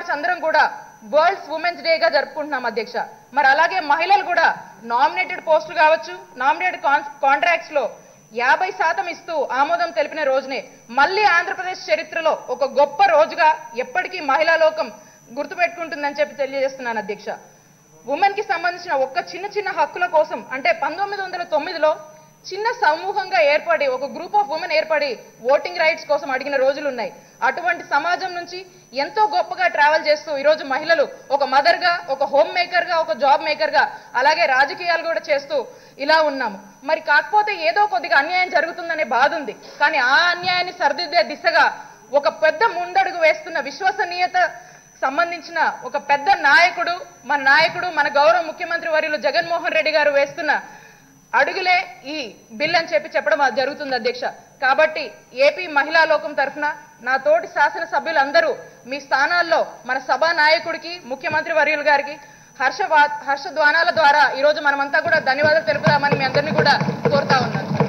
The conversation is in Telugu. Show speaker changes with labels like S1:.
S1: మార్చ్ అందరం కూడా వరల్డ్స్ ఉమెన్స్ డే గా జరుపుకుంటున్నాం అధ్యక్ష మరి అలాగే మహిళలు కూడా నామినేటెడ్ పోస్టులు కావచ్చు నామినేటెడ్ కాంట్రాక్ట్స్ లో యాభై శాతం ఇస్తూ ఆమోదం తెలిపిన రోజునే మళ్ళీ ఆంధ్రప్రదేశ్ చరిత్రలో ఒక గొప్ప రోజుగా ఎప్పటికీ మహిళా లోకం గుర్తుపెట్టుకుంటుందని చెప్పి తెలియజేస్తున్నాను అధ్యక్ష ఉమెన్ కి సంబంధించిన ఒక్క చిన్న చిన్న హక్కుల కోసం అంటే పంతొమ్మిది వందల తొమ్మిదిలో చిన్న సమూహంగా ఏర్పడి ఒక గ్రూప్ ఆఫ్ ఉమెన్ ఏర్పడి ఓటింగ్ రైట్స్ కోసం అడిగిన రోజులు ఉన్నాయి అటువంటి సమాజం నుంచి ఎంతో గొప్పగా ట్రావెల్ చేస్తూ ఈరోజు మహిళలు ఒక మదర్ గా ఒక హోమ్ మేకర్ గా ఒక జాబ్ మేకర్ గా అలాగే రాజకీయాలు కూడా చేస్తూ ఇలా ఉన్నాము మరి కాకపోతే ఏదో కొద్దిగా అన్యాయం జరుగుతుందనే బాధ ఉంది కానీ ఆ అన్యాయాన్ని సరిదిద్దే దిశగా ఒక పెద్ద ముందడుగు వేస్తున్న విశ్వసనీయత సంబంధించిన ఒక పెద్ద నాయకుడు మన నాయకుడు మన గౌరవ ముఖ్యమంత్రి వర్యులు జగన్మోహన్ రెడ్డి గారు వేస్తున్న అడుగులే ఈ బిల్ అని చెప్పి చెప్పడం అది జరుగుతుంది అధ్యక్ష కాబట్టి ఏపీ మహిళా లోకం తరఫున నా తోటి శాసనసభ్యులందరూ మీ స్థానాల్లో మన సభా నాయకుడికి ముఖ్యమంత్రి వర్యులు గారికి హర్ష హర్షధ్వానాల ద్వారా ఈరోజు మనమంతా కూడా ధన్యవాదాలు తెలుపుదామని మీ అందరినీ కూడా కోరుతా ఉన్నాను